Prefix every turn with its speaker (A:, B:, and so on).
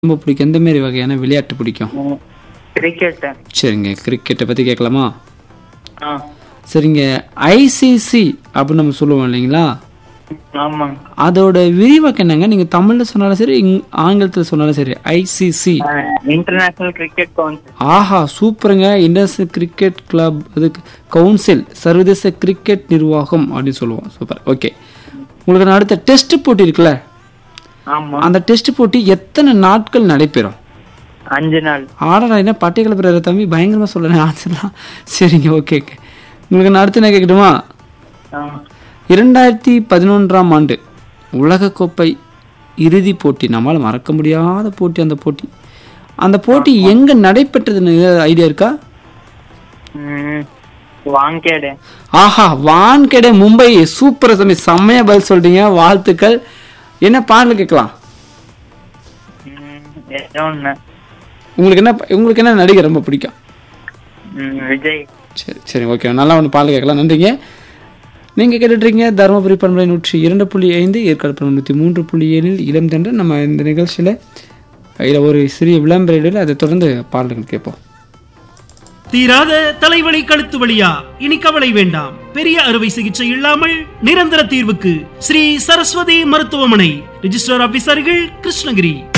A: ரொம்ப பிடிக்கும் எந்த மாரி வகையான விளையாட்டு பிடிக்கும்
B: கிரிக்கெட்டு
A: சரிங்க கிரிக்கெட்டை பற்றி கேட்கலாமா
B: ஆ
A: சரிங்க ஐசிசி அப்படின்னு நம்ம சொல்லுவோம் இல்லைங்களா
B: ஆமாங்க
A: அதோட விரிவாக்கம் என்னங்க நீங்கள் தமிழில் சொன்னாலும் சரி இங்- ஆங்கிலத்தில் சொன்னாலும் சரி ஐசிசி
B: இன்டர்நேஷனல் கிரிக்கெட் கவுன்சில்
A: ஆஹா சூப்பருங்க இன்டர்நேஷனல் கிரிக்கெட் கிளப் அதுக்கு கவுன்சில் சர்வதேச கிரிக்கெட் நிர்வாகம் அப்படின்னு சொல்லுவோம் சூப்பர் ஓகே உங்களுக்கு நான் அடுத்த டெஸ்ட் போட்டி இருக்குல்ல
B: ஆமா
A: அந்த டெஸ்ட் போட்டி எத்தனை நாட்கள் நடைபெறும்
B: அஞ்சு நாள்
A: ஆடரா என்ன பட்டை கிளப்புற தம்பி பயங்கரமாக சொல்லுறேன் ஆன்சர்லாம் சரிங்க ஓகே ஓகே உங்களுக்கு நான் அடுத்து என்ன கேட்கட்டுமா
B: ஆ
A: இரண்டாயிரத்தி பதினொன்றாம் ஆண்டு உலகக்கோப்பை இறுதிப் போட்டி நம்மால் மறக்க முடியாத போட்டி அந்த போட்டி அந்த போட்டி எங்கே நடைபெற்றதுன்னு ஐடியா இருக்கா
B: ம், வாங்கேடு
A: ஆஹா வான்கெடே மும்பை சூப்பர் தம்பி செம்மையா பதில் சொல்றீங்க வாழ்த்துக்கள் என்ன பாடல் கேட்கலாம்
B: ம், ஏதோ ஒண்ணு
A: உங்களுக்கு என்ன உங்களுக்கு என்ன நடிகர் ரொம்ப பிடிக்கும்
B: ம், விஜய்
A: சரி சரி ஓகே நல்லா ஒன்று பாடல் கேட்கலாம் நன்றிங்க நீங்கள் கேட்டுட்ருக்கீங்க தருமபுரி பண்பலை நூற்றி இரண்டு புள்ளி ஐந்து ஏற்காடு பண்பலை நூற்றி மூன்று புள்ளி ஏழில் இளம் தண்டு நம்ம இந்த நிகழ்ச்சியில் இதில் ஒரு சிறிய விளம்பர இடையில் அதை தொடர்ந்து பாடல்கள் கேட்போம்
C: தீராத தலைவலி கழுத்து வலியா இனி கவலை வேண்டாம் பெரிய அறுவை சிகிச்சை இல்லாமல் நிரந்தர தீர்வுக்கு ஸ்ரீ சரஸ்வதி மருத்துவமனை ரிஜிஸ்டர் ஆபீசர்கள் கிருஷ்ணகிரி